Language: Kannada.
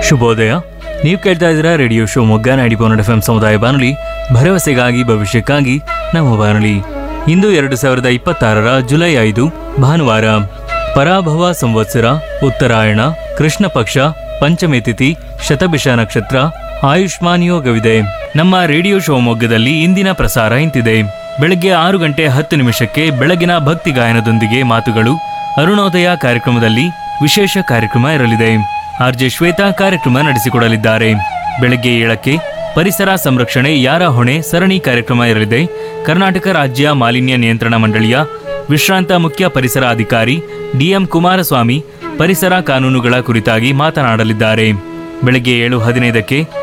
ಶುಭೋದಯ ನೀವು ಕೇಳ್ತಾ ಇದ್ದೀರಾ ರೇಡಿಯೋ ಶಿವಮೊಗ್ಗ ನಾಡಿ ಪೌನಡ್ ಎಫ್ ಎಂ ಸಮುದಾಯ ಬಾನುಲಿ ಭರವಸೆಗಾಗಿ ಭವಿಷ್ಯಕ್ಕಾಗಿ ನಮ್ಮ ಬಾನುಲಿ ಇಂದು ಎರಡು ಸಾವಿರದ ಇಪ್ಪತ್ತಾರರ ಜುಲೈ ಐದು ಭಾನುವಾರ ಪರಾಭವ ಸಂವತ್ಸರ ಉತ್ತರಾಯಣ ಕೃಷ್ಣ ಪಕ್ಷ ಪಂಚಮಿ ತಿಥಿ ಶತಭಿಷ ನಕ್ಷತ್ರ ಆಯುಷ್ಮಾನ್ ಯೋಗವಿದೆ ನಮ್ಮ ರೇಡಿಯೋ ಶಿವಮೊಗ್ಗದಲ್ಲಿ ಇಂದಿನ ಪ್ರಸಾರ ಇಂತಿದೆ ಬೆಳಗ್ಗೆ ಆರು ಗಂಟೆ ಹತ್ತು ನಿಮಿಷಕ್ಕೆ ಬೆಳಗಿನ ಭಕ್ತಿ ಗಾಯನದೊಂದಿಗೆ ಮಾತುಗಳು ಅರುಣೋದಯ ಕಾರ್ಯಕ್ರಮದಲ್ಲಿ ವಿಶೇಷ ಕಾರ್ಯಕ್ರಮ ಇರಲಿದೆ ಆರ್ಜೆ ಶ್ವೇತಾ ಕಾರ್ಯಕ್ರಮ ನಡೆಸಿಕೊಡಲಿದ್ದಾರೆ ಬೆಳಗ್ಗೆ ಏಳಕ್ಕೆ ಪರಿಸರ ಸಂರಕ್ಷಣೆ ಯಾರ ಹೊಣೆ ಸರಣಿ ಕಾರ್ಯಕ್ರಮ ಇರಲಿದೆ ಕರ್ನಾಟಕ ರಾಜ್ಯ ಮಾಲಿನ್ಯ ನಿಯಂತ್ರಣ ಮಂಡಳಿಯ ವಿಶ್ರಾಂತ ಮುಖ್ಯ ಪರಿಸರ ಅಧಿಕಾರಿ ಡಿಎಂ ಕುಮಾರಸ್ವಾಮಿ ಪರಿಸರ ಕಾನೂನುಗಳ ಕುರಿತಾಗಿ ಮಾತನಾಡಲಿದ್ದಾರೆ ಬೆಳಗ್ಗೆ ಏಳು ಹದಿನೈದಕ್ಕೆ